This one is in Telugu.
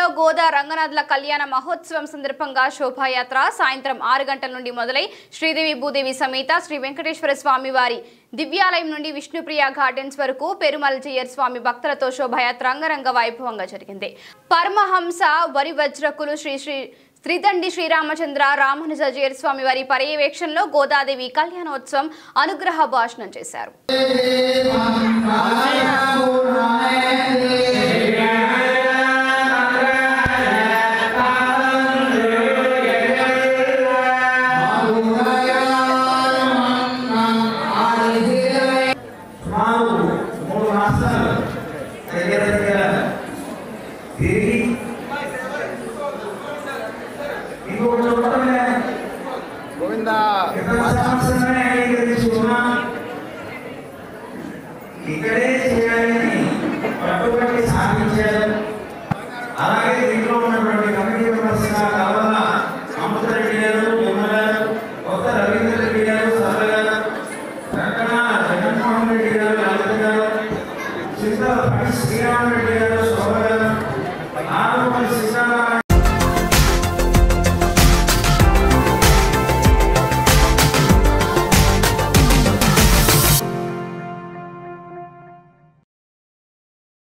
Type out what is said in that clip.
గోదా రంగనాథుల కళ్యాణ మహోత్సవం సందర్భంగా శోభాయాత్ర సాయంత్రం ఆరు గంటల నుండి మొదలై శ్రీదేవి భూదేవి సమేత శ్రీ వెంకటేశ్వర స్వామి వారి దివ్యాలయం నుండి విష్ణుప్రియ గార్డెన్స్ వరకు పెరుమల్ జయర్ స్వామి భక్తులతో శోభాయాత్ర అంగరంగ వైభవంగా జరిగింది పరమహంస వరి వజ్రకులు శ్రీ శ్రీ శ్రీదండి శ్రీరామచంద్ర రామానుజ జయర్ స్వామి వారి పర్యవేక్షణలో గోదాదేవి కళ్యాణోత్సవం అనుగ్రహ భాషణం చేశారు సుమారు మూడు మాసాలు దగ్గర దగ్గర తిరిగి ఇంకొక చూడటమే గోవిందా క్రితం సంవత్సరమే అంగీకరించుకున్నాం ఇక్కడే చేయాలని పట్టుబట్టి సాధించారు అలాగే దీంట్లో ఉన్నటువంటి కమిటీ మెంబర్స్ గా కలవల అమృతరెడ్డి గారు విమల గారు కొత్త రవీంద్ర రెడ్డి గారు సరళ గారు రకణ జగన్మోహన్ రెడ్డి గారు లలిత గారు చింతల పట్టి శ్రీరామ రెడ్డి గారు